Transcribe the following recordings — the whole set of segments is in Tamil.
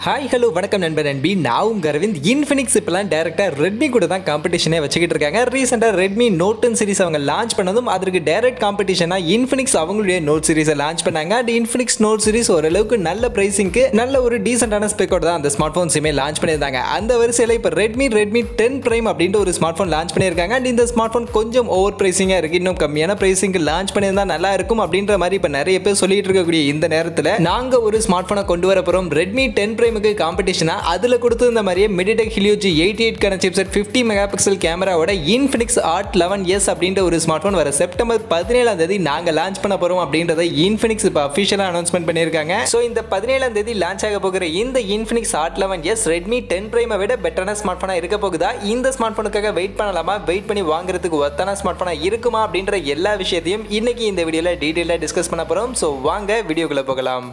ஹாய் ஹலோ வணக்கம் நண்பர் நண்பி நான் உங்க அரவிந்த் இன்ஃபினிக்ஸ் இப்பெல்லாம் டேரெக்டாக ரெட்மி கூட தான் காம்படிஷனே வச்சுக்கிட்டு இருக்காங்க ரீசெண்டாக ரெட்மி நோட் டென் சீரிஸ் அவங்க லான்ச் பண்ணதும் அதற்கு டைரக்ட் காம்படிஷனாக இன்ஃபினிக்ஸ் அவங்களுடைய நோட் சீரிஸை லான்ச் பண்ணாங்க அண்ட் இன்ஃபினிக்ஸ் நோட் சீரிஸ் ஓரளவுக்கு நல்ல ப்ரைஸிங்க்கு நல்ல ஒரு டீசென்டான ஸ்பெக்கோட தான் அந்த ஸ்மார்ட் ஃபோன்ஸுமே லான்ச் பண்ணியிருந்தாங்க அந்த வரிசையில் இப்போ ரெட்மி ரெட்மி டென் ப்ரைம் அப்படின்ற ஒரு ஸ்மார்ட் ஃபோன் லான்ச் பண்ணியிருக்காங்க அண்ட் இந்த ஸ்மார்ட் ஃபோன் கொஞ்சம் ஓவர் ப்ரைஸிங்காக இருக்குது இன்னும் கம்மியான ப்ரைஸிங்க்கு லான்ச் பண்ணியிருந்தா நல்லா இருக்கும் அப்படின்ற மாதிரி இப்போ நிறைய பேர் சொல்லிட்டு இருக்கக்கூடிய இந்த நேரத்தில் நாங்கள் ஒரு ஸ்மார்ட் ஃபோனை கொண்டு வர போகிறோம் ரெட்மி டென் ப்ரைமுக்கு காம்படிஷனாக அதில் கொடுத்திருந்த மாதிரியே மிடிடெக் ஹிலியோஜி எயிட்டி எயிட் கன சிப்செட் ஃபிஃப்டி மெகா பிக்சல் கேமராவோட இன்ஃபினிக்ஸ் ஆர்ட் லெவன் எஸ் அப்படின்ற ஒரு ஸ்மார்ட் ஃபோன் வர செப்டம்பர் பதினேழாம் தேதி நாங்கள் லான்ச் பண்ண போகிறோம் அப்படின்றத இன்ஃபினிக்ஸ் இப்போ அஃபிஷியலாக அனௌன்ஸ்மெண்ட் பண்ணியிருக்காங்க ஸோ இந்த பதினேழாம் தேதி லான்ச் ஆக போகிற இந்த Infinix hot eleven S Redmi ten ப்ரைமை விட பெட்டரான ஸ்மார்ட் ஃபோனாக இருக்க போகுதா இந்த ஸ்மார்ட் ஃபோனுக்காக வெயிட் பண்ணலாமா வெயிட் பண்ணி வாங்குறதுக்கு ஒத்தான ஸ்மார்ட் ஃபோனாக இருக்குமா அப்படின்ற எல்லா விஷயத்தையும் இன்னைக்கு இந்த வீடியோவில் டீட்டெயிலாக டிஸ்கஸ் பண்ண போகிறோம் ஸோ வாங்க வீடியோக்குள்ளே போகலாம்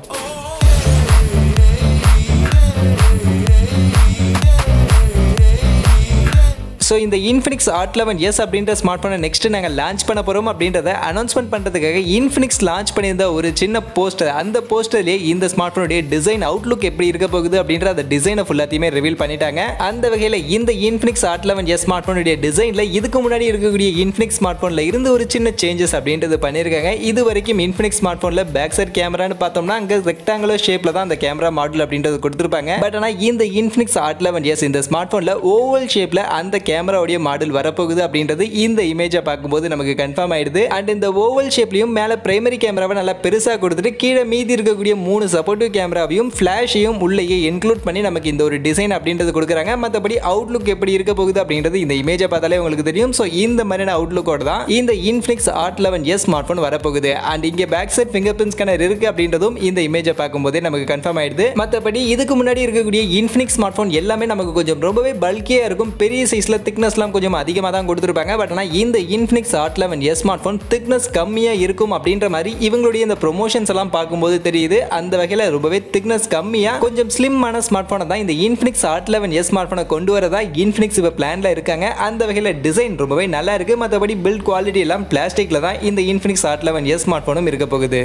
ஸோ இந்த இன்ஃபினிக்ஸ் ஆர்ட் லெவன் எஸ் அப்படின்ற ஸ்மார்ட் ஃபோனை நெக்ஸ்ட் நாங்கள் லான்ச் பண்ண போகிறோம் அப்படின்றத அனௌன்ஸ்மெண்ட் பண்ணுறதுக்காக இன்ஃபினிக்ஸ் லான்ச் பண்ணியிருந்த ஒரு சின்ன போஸ்டர் அந்த போஸ்டர்லேயே இந்த ஸ்மார்ட் ஃபோனுடைய டிசைன் அவுட்லுக் எப்படி இருக்க போகுது அப்படின்ற அந்த டிசைனை ஃபுல்லாத்தையுமே ரிவீல் பண்ணிட்டாங்க அந்த வகையில் இந்த Infinix hot eleven S smart ஃபோனுடைய டிசைனில் இதுக்கு முன்னாடி இருக்கக்கூடிய இன்ஃபினிக்ஸ் ஸ்மார்ட் ஃபோனில் இருந்து ஒரு சின்ன சேஞ்சஸ் அப்படின்றது பண்ணியிருக்காங்க இது வரைக்கும் இன்ஃபினிக்ஸ் ஸ்மார்ட் ஃபோனில் பேக் சைட் கேமரான்னு பார்த்தோம்னா அங்கே ரெக்டாங்குலர் ஷேப்பில் தான் அந்த கேமரா மாடல் அப்படின்றது கொடுத்துருப்பாங்க பட் ஆனால் இந்த இன்ஃபினிக்ஸ் ஆர்ட் லெவன் எஸ் இந்த ஸ்மார்ட் ஃபோனில் ஓவல் ஷேப்பில் அந்த கேமராவுடைய மாடல் வரப்போகுது அப்படின்றது இந்த இமேஜை பார்க்கும்போது நமக்கு கன்ஃபார்ம் ஆயிடுது அண்ட் இந்த ஓவல் ஷேப்லையும் மேலே பிரைமரி கேமராவை நல்லா பெருசாக கொடுத்துட்டு கீழே மீதி இருக்கக்கூடிய மூணு சப்போர்ட்டிவ் கேமராவையும் ஃப்ளாஷையும் உள்ளேயே இன்க்ளூட் பண்ணி நமக்கு இந்த ஒரு டிசைன் அப்படின்றது கொடுக்குறாங்க மற்றபடி அவுட்லுக் எப்படி இருக்க போகுது அப்படின்றது இந்த இமேஜை பார்த்தாலே உங்களுக்கு தெரியும் ஸோ இந்த மாதிரியான அவுட்லுக்கோட தான் இந்த Infinix hot eleven S smart phone வரப்போகுது அண்ட் இங்கே back side finger print scanner இருக்கு அப்படின்றதும் இந்த இமேஜை பார்க்கும்போதே நமக்கு கன்ஃபார்ம் ஆயிடுது மற்றபடி இதுக்கு முன்னாடி இருக்கக்கூடிய இன்ஃபினிக்ஸ் ஸ்மார்ட் ஃபோன் எல்லாமே நமக்கு கொஞ்சம் ரொம்பவே பல்கியாக இருக்கும் பெரிய சைஸில் திக்னஸ்லாம் கொஞ்சம் அதிகமாக தான் கொடுத்துருப்பாங்க பட் ஆனால் இந்த Infinix hot eleven S smart phone thickness கம்மியாக இருக்கும் அப்படின்ற மாதிரி இவங்களுடைய இந்த ப்ரொமோஷன்ஸ் எல்லாம் பார்க்கும்போது தெரியுது அந்த வகையில் ரொம்பவே திக்னஸ் கம்மியாக கொஞ்சம் ஸ்லிம்மான ஸ்மார்ட் ஃபோனை தான் இந்த Infinix hot eleven S smart ஃபோனை கொண்டு வரதா இன்ஃபினிக்ஸ் இப்போ பிளானில் இருக்காங்க அந்த வகையில் டிசைன் ரொம்பவே நல்லா இருக்குது மற்றபடி பில்ட் குவாலிட்டி எல்லாம் பிளாஸ்டிக்கில் தான் இந்த Infinix hot eleven S smart ஃபோனும் இருக்க போகுது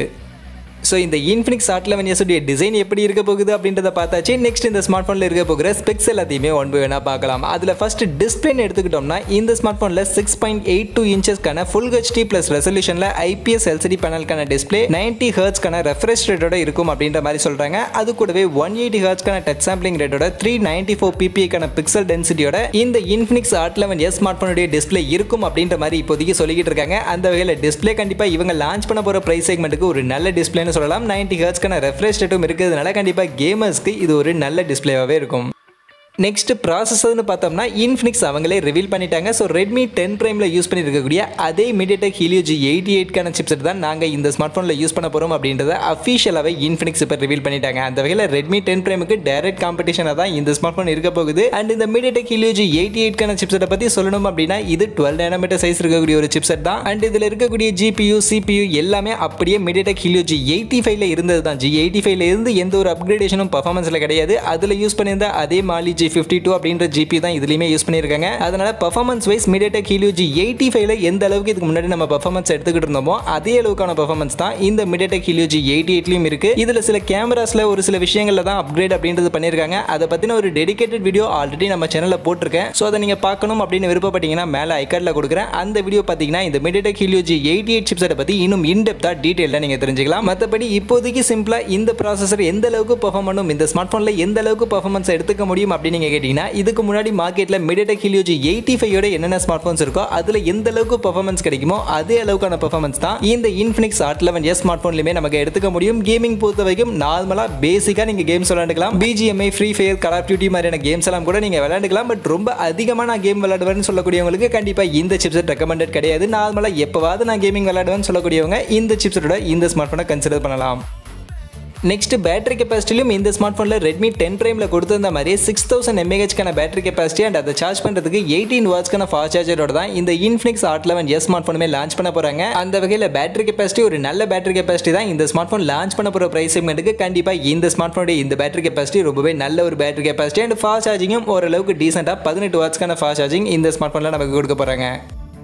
ஸோ இந்த இன்ஃபினிக்ஸ் ஆர்ட் லெவன் இயர்ஸுடைய டிசைன் எப்படி இருக்க போகுது அப்படின்றத பார்த்தாச்சு நெக்ஸ்ட் இந்த ஸ்மார்ட் ஃபோனில் இருக்க போகிற ஸ்பெக்ஸ் எல்லாத்தையுமே ஒன் பை ஒன்னாக பார்க்கலாம் அதில் ஃபர்ஸ்ட் டிஸ்பிளேன்னு எடுத்துக்கிட்டோம்னா இந்த ஸ்மார்ட் ஃபோனில் சிக்ஸ் பாயிண்ட் எயிட் டூ இன்ச்சஸ்க்கான ஃபுல் ஹெச்டி ப்ளஸ் ரெசல்யூஷனில் ஐபிஎஸ் எல்சிடி பேனலுக்கான டிஸ்பிளே நைன்ட்டி ஹர்ட்ஸ்க்கான ரெஃப்ரெஷ் ரேட்டோட இருக்கும் அப்படின்ற மாதிரி சொல்கிறாங்க அது கூடவே ஒன் எயிட்டி ஹர்ட்ஸ்க்கான டச் சாம்பிளிங் ரேட்டோட த்ரீ நைன்ட்டி ஃபோர் பிபிஐக்கான பிக்சல் டென்சிட்டியோட இந்த Infinix hot eleven S smart ஃபோனுடைய டிஸ்பிளே இருக்கும் அப்படின்ற மாதிரி இப்போதைக்கு சொல்லிக்கிட்டு இருக்காங்க அந்த வகையில் டிஸ்பிளே கண்டிப்பாக இவங்க லான்ச் பண்ண போகிற ப்ரைஸ் செக்மெண்ட்டுக்கு ஒரு நல்ல டிஸ்பிளேன்னு சொல்லலாம் நைன்டி ஹர்ட்ஸ்க்கான ரெஃப்ரெஷ் ரேட்டும் இருக்கிறதுனால கண்டிப்பாக கேமர்ஸ்க்கு இது ஒரு நல்ல டிஸ்பிளேவாகவே இருக்கும் நெக்ஸ்ட் ப்ராசஸர்னு பார்த்தோம்னா இன்ஃபினிக்ஸ் அவங்களே ரிவீல் பண்ணிட்டாங்க ஸோ ரெட்மி டென் ப்ரைமில் யூஸ் பண்ணியிருக்கக்கூடிய அதே மீடியடெக் ஹீலியோஜி எயிட்டி எயிட்கான சிப்செட் தான் நாங்கள் இந்த ஸ்மார்ட் ஃபோனில் யூஸ் பண்ண போகிறோம் அப்படின்றத அஃபிஷியலாகவே இன்ஃபினிக்ஸ் இப்போ ரிவீல் பண்ணிட்டாங்க அந்த வகையில் ரெட்மி டென் ப்ரைமுக்கு டைரக்ட் காம்படிஷனாக தான் இந்த ஸ்மார்ட் ஃபோன் இருக்க போகுது அண்ட் இந்த மீடியடெக் ஹீலியோஜி எயிட்டி எயிட்கான சிப்செட்டை பற்றி சொல்லணும் அப்படின்னா இது டுவெல் நேனோமீட்டர் சைஸ் இருக்கக்கூடிய ஒரு சிப்செட் தான் அண்ட் இதில் இருக்கக்கூடிய ஜிபியூ சிபியூ எல்லாமே அப்படியே மீடியடெக் ஹீலியோஜி எயிட்டி ஃபைவ்ல இருந்தது தான் ஜி எயிட்டி ஃபைவ்ல இருந்து எந்த ஒரு அப்கிரேடேஷனும் பர்ஃபார்மன்ஸில் கிடையாது அதில் யூஸ் பண்ணியிருந்த அதே மாலி ஜி ஃபிஃப்டி டூ அப்படின்ற ஜிபி தான் இதுலையுமே யூஸ் பண்ணியிருக்காங்க அதனால performance wise MediaTek Helio G eighty ஃபைவ்ல எந்த அளவுக்கு இதுக்கு முன்னாடி நம்ம பர்ஃபார்மன்ஸ் எடுத்துக்கிட்டு இருந்தோமோ அதே அளவுக்கான பர்ஃபார்மன்ஸ் தான் இந்த மீடியடெக் ஹீலியோ ஜி எயிட்டி எயிட்லையும் இருக்கு இதில் சில கேமராஸில் ஒரு சில விஷயங்களில் தான் அப்கிரேட் அப்படின்றது பண்ணியிருக்காங்க அதை பற்றின ஒரு டெடிகேட்டட் வீடியோ ஆல்ரெடி நம்ம சேனலில் போட்டிருக்கேன் ஸோ அதை நீங்கள் பார்க்கணும் அப்படின்னு விருப்பப்பட்டீங்கன்னா மேலே ஐக்கார்டில் கொடுக்குறேன் அந்த வீடியோ பார்த்தீங்கன்னா இந்த MediaTek Helio G eighty eight சிப்ஸை பற்றி இன்னும் இன்டெப்த்தாக டீட்டெயிலாக நீங்கள் தெரிஞ்சுக்கலாம் மற்றபடி இப்போதைக்கு சிம்பிளாக இந்த ப்ராசஸர் எந்த அளவுக்கு பர்ஃபார்ம் பண்ணும் இந்த ஸ்மார்ட் ஃபோனில் எந்த அளவுக்கு பர்ஃபார்மன்ஸ் எடுத்துக்க முடியும் அப்படின்னு நீங்கள் கேட்டிங்கன்னா இதுக்கு முன்னாடி மார்க்கெட்டில் மிடிடெக் ஹிலியோஜி எயிட்டி ஃபைவோட என்னென்ன ஸ்மார்ட் ஃபோன்ஸ் இருக்கோ அதில் எந்த அளவுக்கு பர்ஃபார்மன்ஸ் கிடைக்குமோ அதே அளவுக்கான பர்ஃபார்மன்ஸ் தான் இந்த Infinix hot eleven S smart ஃபோன்லையுமே நமக்கு எடுத்துக்க முடியும் கேமிங் பொறுத்த வரைக்கும் நார்மலாக பேசிக்காக நீங்கள் கேம்ஸ் விளையாண்டுக்கலாம் BGMI free fire call of duty மாதிரியான கேம்ஸ் எல்லாம் கூட நீங்கள் விளையாண்டுக்கலாம் பட் ரொம்ப அதிகமாக நான் கேம் விளையாடுவேன்னு சொல்லக்கூடியவங்களுக்கு கண்டிப்பாக இந்த சிப்செட் ரெக்கமெண்டட் கிடையாது நார்மலாக எப்போவாவது நான் கேமிங் விளையாடுவேன்னு சொல்லக்கூடியவங்க இந்த சிப்செட்டோட இந்த ஸ்மார்ட் ஃபோனை கன்சிடர் பண்ணலாம் நெக்ஸ்ட் பேட்டரி கெப்பாசிட்டிலும் இந்த ஸ்மார்ட் ஃபோனில் ரெட்மி டென் ப்ரைமில் கொடுத்திருந்த மாதிரி சிக்ஸ் தௌசண்ட் எம்ஏஹெச்க்கான பேட்டரி கெப்பாசிட்டி அண்ட் அதை சார்ஜ் பண்ணுறதுக்கு எயிட்டீன் வாட்ஸ்க்கான ஃபாஸ்ட் சார்ஜரோட தான் இந்த Infinix hot eleven S smart ஃபோனுமே லான்ச் பண்ண போகிறாங்க அந்த வகையில் பேட்டரி கெப்பாசிட்டி ஒரு நல்ல பேட்டரி கெப்பாசிட்டி தான் இந்த ஸ்மார்ட் ஃபோன் லான்ச் பண்ண போகிற ப்ரைஸ் செக்மெண்ட்டுக்கு கண்டிப்பாக இந்த ஸ்மார்ட் ஃபோனுடைய இந்த பேட்டரி கெப்பாசிட்டி ரொம்பவே நல்ல ஒரு பேட்டரி கெப்பாசிட்டி அண்ட் ஃபாஸ்ட் சார்ஜிங்கும் ஓரளவுக்கு டீசெண்டாக பதினெட்டு வாட்ஸ்க்கான ஃபாஸ்ட் சார்ஜிங் இந்த ஸ்மார்ட் ஃபோனில் நமக்கு கொடுக்க போகிறாங்க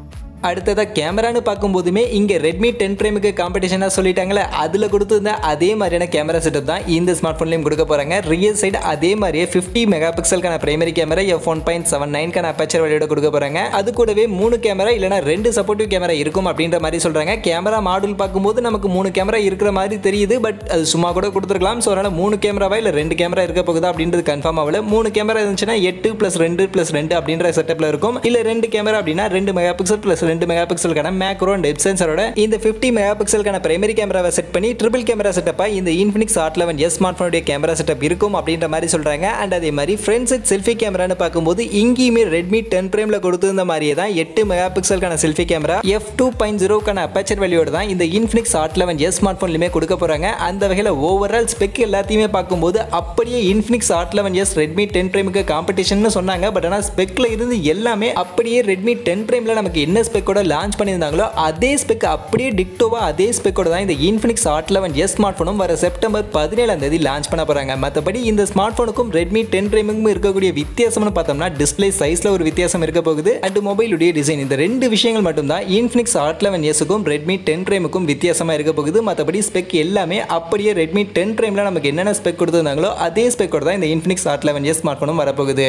அடுத்ததாக கேமரான்னு பார்க்கும்போதுமே இங்கே ரெட்மி டென் ப்ரைமுக்கு காம்படிஷனாக சொல்லிட்டாங்களே அதில் கொடுத்துருந்த அதே மாதிரியான கேமரா செட்டப் தான் இந்த ஸ்மார்ட் ஃபோன்லையும் கொடுக்க போகிறாங்க ரியல் சைடு அதே மாதிரியே ஃபிஃப்டி மெகா பிக்சலுக்கான primary camera F one point seven நைன்கான அப்பச்சர் வழியோட கொடுக்க போகிறாங்க அது கூடவே மூணு கேமரா இல்லைனா ரெண்டு சப்போர்ட்டிவ் கேமரா இருக்கும் அப்படின்ற மாதிரி சொல்கிறாங்க கேமரா மாடல் பார்க்கும்போது நமக்கு மூணு கேமரா இருக்கிற மாதிரி தெரியுது பட் அது சும்மா கூட கொடுத்துருக்கலாம் ஸோ அதனால் மூணு கேமராவா இல்லை ரெண்டு கேமரா இருக்க போகுதா அப்படின்றது கன்ஃபார்ம் ஆகல மூணு கேமரா இருந்துச்சுன்னா எட்டு ப்ளஸ் ரெண்டு ப்ளஸ் ரெண்டு அப்படின்ற செட்டப்பில் இருக்கும் இல்லை ரெண்டு கேமரா அப்படின்னா ரெண்டு மெகா பிக்சல் ப்ளஸ் ரெண்டு மெகா பிக்சலுக்கான மேக்ரோ அண்ட் வெப் சென்சரோட இந்த ஃபிஃப்டி மெகா பிக்சலுக்கான பிரைமரி கேமராவை செட் பண்ணி ட்ரிபிள் கேமரா செட்டப்பாக இந்த Infinix hot eleven S smart ஃபோனுடைய கேமரா செட்டப் இருக்கும் அப்படின்ற மாதிரி சொல்கிறாங்க அண்ட் அதே மாதிரி ஃப்ரண்ட் செட் செல்ஃபி கேமரான்னு பார்க்கும்போது இங்கேயுமே ரெட்மி டென் ப்ரைமில் கொடுத்திருந்த மாதிரியே தான் எட்டு மெகா பிக்சலுக்கான selfie camera F two point ஜீரோக்கான அப்பச்சர் வேல்யூட தான் இந்த Infinix hot eleven S smart ஃபோன்லையுமே கொடுக்க போகிறாங்க அந்த வகையில் ஓவரால் ஸ்பெக் எல்லாத்தையுமே பார்க்கும்போது அப்படியே Infinix hot eleven S Redmi ten ப்ரைமுக்கு காம்படிஷன் சொன்னாங்க பட் ஆனால் ஸ்பெக்கில் இருந்து எல்லாமே அப்படியே ரெட்மி டென் ப்ரைமில் நமக்கு என்ன ஸ்பெக்கோட லான்ச் பண்ணியிருந்தாங்களோ அதே ஸ்பெக் அப்படியே டிக்டோவா அதே ஸ்பெக்கோட தான் இந்த Infinix hot eleven S smart ஃபோனும் வர செப்டம்பர் பதினேழாம் தேதி லான்ச் பண்ண போகிறாங்க மற்றபடி இந்த ஸ்மார்ட் ஃபோனுக்கும் ரெட்மி டென் ப்ரைமுக்கும் இருக்கக்கூடிய வித்தியாசம்னு பார்த்தோம்னா டிஸ்பிளே சைஸில் ஒரு வித்தியாசம் இருக்க போகுது அண்ட் மொபைலுடைய டிசைன் இந்த ரெண்டு விஷயங்கள் மட்டும்தான் இன்ஃபினிக்ஸ் ஆட் லெவன் எஸ்க்கும் ரெட்மி டென் ப்ரைமுக்கும் வித்தியாசமாக இருக்க போகுது மற்றபடி ஸ்பெக் எல்லாமே அப்படியே ரெட்மி டென் ப்ரைமில் நமக்கு என்னென்ன ஸ்பெக் கொடுத்துருந்தாங்களோ அதே ஸ்பெக்கோட தான் இந்த Infinix hot eleven S smart ஃபோனும் வரப்போகுது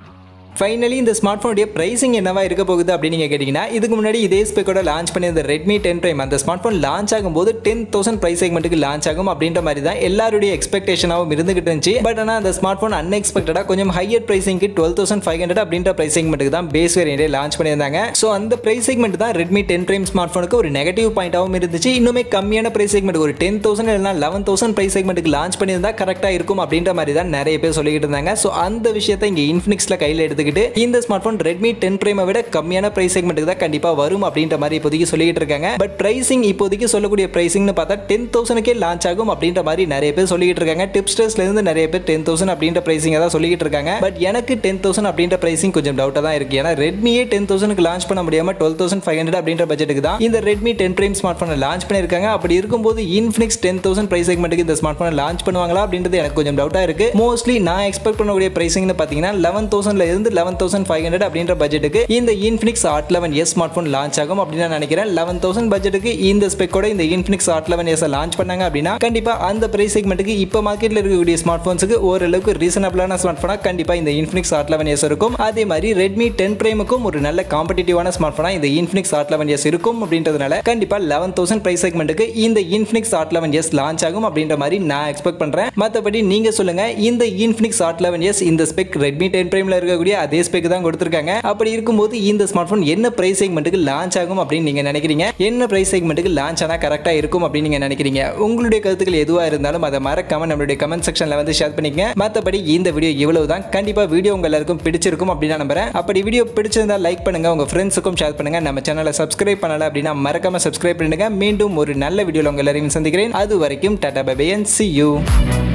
ஃபைனலி இந்த ஸ்மார்ட் ஃபோனுடைய ப்ரைசிங் என்னவா இருக்க போகுது அப்படின்னு நீங்கள் கேட்டிங்கன்னா இதுக்கு முன்னாடி இதே ஸ்பெக்கோட லான்ச் பண்ணியிருந்த ரெட்மி டென் ப்ரைம் அந்த ஸ்மார்ட் ஃபோன் லான்ச் ஆகும்போது டென் தௌசண்ட் ப்ரைஸ் செக்மெண்ட்டுக்கு லான்ச் ஆகும் அப்படின்ற மாதிரி தான் எல்லாருடைய எக்ஸ்பெக்டேஷனாகவும் இருந்துகிட்டு இருந்துச்சு பட் ஆனால் அந்த ஸ்மார்ட் ஃபோன் அன்எக்ஸ்பெக்டடாக கொஞ்சம் ஹையர் ப்ரைஸிங்க்கு டுவெல் தௌசண்ட் ஃபைவ் ஹண்ட்ரட் அப்படின்ற ப்ரைஸ் செக்மெண்ட்டுக்கு தான் பேஸ் வேரியண்டே லான்ச் பண்ணியிருந்தாங்க ஸோ அந்த ப்ரைஸ் செக்மெண்ட் தான் ரெட்மி டென் ப்ரைம் ஸ்மார்ட் ஃபோனுக்கு ஒரு நெகட்டிவ் பாயிண்டாகவும் இருந்துச்சு இன்னுமே கம்மியான ப்ரைஸ் செக்மெண்ட் ஒரு டென் தௌசண்ட் இல்லைனா லெவன் தௌசண்ட் ப்ரைஸ் செக்மெண்ட்டுக்கு லான்ச் பண்ணியிருந்தா கரெக்டாக இருக்கும் அப்படின்ற மாதிரி தான் நிறைய பேர் சொல்லிக்கிட்டு இருந்தாங்க ஸோ அந்த விஷயத்தை இங்கே இன்ஃபினிக்ஸில் கையில் எடுத்துக்கிட்டு இந்த ஸ்மார்ட் ஃபோன் ரெட்மி டென் ப்ரைமை விட கம்மியான ப்ரைஸ் செக்மெண்ட்டுக்கு தான் கண்டிப்பாக வரும் அப்படின்ற மாதிரி இப்போதைக்கு சொல்லிட்டு இருக்காங்க பட் ப்ரைசிங் இப்போதைக்கு சொல்லக்கூடிய ப்ரைசிங்னு பார்த்தா டென் தௌசண்ட்க்கே லான்ச் ஆகும் அப்படின்ற மாதிரி நிறைய பேர் சொல்லிட்டு இருக்காங்க டிப்ஸ்டர்ஸ்லேருந்து நிறைய பேர் டென் தௌசண்ட் அப்படின்ற ப்ரைசிங்கை தான் சொல்லிட்டு இருக்காங்க பட் எனக்கு டென் தௌசண்ட் அப்படின்ற ப்ரைசிங் கொஞ்சம் டவுட்டாக தான் இருக்கு ஏன்னா ரெட்மியே டென் தௌசண்ட்க்கு லான்ச் பண்ண முடியாமல் டுவெல் தௌசண்ட் ஃபைவ் ஹண்ட்ரட் அப்படின்ற பட்ஜெட்டுக்கு தான் இந்த ரெட்மி டென் ப்ரைம் ஸ்மார்ட் ஃபோனை லான்ச் பண்ணியிருக்காங்க அப்படி இருக்கும்போது இன்ஃபினிக்ஸ் டென் தௌசண்ட் ப்ரைஸ் செக்மெண்ட்டுக்கு இந்த ஸ்மார்ட் ஃபோனை லான்ச் பண்ணுவாங்களா அப்படின்றது எனக்கு கொஞ்சம் டவுட்டாக இருக்கு மோஸ்ட்லி நான் எக்ஸ்பெக்ட் பண்ணக்கூடிய ப்ரைசிங்னு பார்த்தீங்கன்னா லெவன் தௌசண்ட்ல இருந்து லெவன் தௌசண்ட் ஃபைவ் ஹண்ட்ரட் அப்படின்ற பட்ஜெட்டுக்கு இந்த Infinix hot eleven S smart phone launch ஆகும் அப்படின்னு நான் நினைக்கிறேன் லெவன் தௌசண்ட் பட்ஜெட்டுக்கு இந்த ஸ்பெக்கோட இந்த Infinix hot eleven S launch பண்ணாங்க அப்படின்னா கண்டிப்பாக அந்த ப்ரைஸ் செக்மெண்ட்டுக்கு இப்போ மார்க்கெட்டில் இருக்கக்கூடிய ஸ்மார்ட் ஃபோன்ஸுக்கு ஓரளவுக்கு ரீசனபிளான ஸ்மார்ட் ஃபோனாக கண்டிப்பாக இந்த இன்ஃபினிக்ஸ் ஆட் லெவன் எஸ் இருக்கும் அதே மாதிரி ரெட்மி டென் ப்ரைமுக்கும் ஒரு நல்ல காம்படிட்டிவான ஸ்மார்ட் ஃபோனாக இந்த இன்ஃபினிக்ஸ் ஆட் லெவன் எஸ் இருக்கும் அப்படின்றதுனால கண்டிப்பாக லெவன் தௌசண்ட் ப்ரைஸ் செக்மெண்ட்டுக்கு இந்த Infinix hot eleven S launch ஆகும் அப்படின்ற மாதிரி நான் எக்ஸ்பெக்ட் பண்ணுறேன் மற்றபடி நீங்கள் சொல்லுங்கள் இந்த இன்ஃபினிக்ஸ் ஆட் லெவன் எஸ் இந்த ஸ்பெக் ரெட்மி டென் ப்ரைமில் இருக்கக்கூடிய அதே ஸ்பெக் தான் கொடுத்துருக்காங்க அப்படி இருக்கும்போது இந்த ஸ்மார்ட் ஃபோன் என்ன ப்ரைஸ் செக்மெண்ட்டுக்கு லான்ச் ஆகும் அப்படின்னு நீங்கள் நினைக்கிறீங்க என்ன ப்ரைஸ் செக்மெண்ட்டுக்கு லான்ச் ஆனால் கரெக்டாக இருக்கும் அப்படின்னு நீங்கள் நினைக்கிறீங்க உங்களுடைய கருத்துக்கள் எதுவாக இருந்தாலும் அதை மறக்காம நம்மளுடைய கமெண்ட் செக்ஷனில் வந்து ஷேர் பண்ணிக்கங்க மற்றபடி இந்த வீடியோ இவ்வளவு தான் கண்டிப்பாக வீடியோ உங்க எல்லாருக்கும் பிடிச்சிருக்கும் அப்படின்னு நான் நம்புறேன் அப்படி வீடியோ பிடிச்சிருந்தா லைக் பண்ணுங்க உங்க ஃப்ரெண்ட்ஸுக்கும் ஷேர் பண்ணுங்க நம்ம சேனலை சப்ஸ்கிரைப் பண்ணல அப்படின்னா மறக்காம சப்ஸ்கிரைப் பண்ணுங்க மீண்டும் ஒரு நல்ல வீடியோவில் உங்க எல்லாரையும் சந்திக்கிறேன் அது வரைக்கும் tata bye and see you